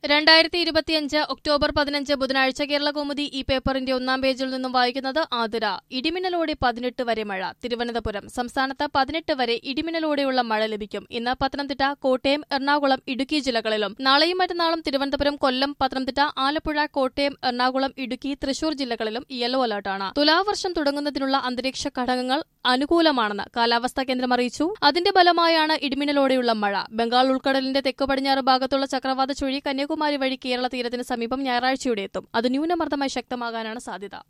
രണ്ടായിരത്തി ഇരുപത്തിയഞ്ച് ഒക്ടോബർ പതിനഞ്ച് ബുധനാഴ്ച കേരള കൗമുദി ഈ പേപ്പറിന്റെ ഒന്നാം പേജിൽ നിന്നും വായിക്കുന്നത് ആതിര ഇടിമിന്നലോടെ പതിനെട്ട് വരെ മഴ തിരുവനന്തപുരം സംസ്ഥാനത്ത് പതിനെട്ട് വരെ ഇടിമിന്നലോടെയുള്ള മഴ ലഭിക്കും ഇന്ന് പത്തനംതിട്ട കോട്ടയം എറണാകുളം ഇടുക്കി ജില്ലകളിലും നാളെയും മറ്റന്നാളും തിരുവനന്തപുരം കൊല്ലം പത്തനംതിട്ട ആലപ്പുഴ കോട്ടയം എറണാകുളം ഇടുക്കി തൃശൂർ ജില്ലകളിലും യെല്ലോ അലർട്ടാണ് തുലാവർഷം തുടങ്ങുന്നതിനുള്ള അന്തരീക്ഷ ഘടകങ്ങൾ അനുകൂലമാണെന്ന് കാലാവസ്ഥാ കേന്ദ്രം അറിയിച്ചു അതിന്റെ ഫലമായാണ് ഇടിമിന്നലോടെയുള്ള മഴ ബംഗാൾ ഉൾക്കടലിന്റെ തെക്ക് പടിഞ്ഞാറ് ഭാഗത്തുള്ള ചക്രവാത ചുഴി കന്യാകുമാരി വഴി കേരള തീരത്തിന് സമീപം ഞായറാഴ്ചയോടെ എത്തും അത് ന്യൂനമർദ്ദമായി ശക്തമാകാനാണ് സാധ്യത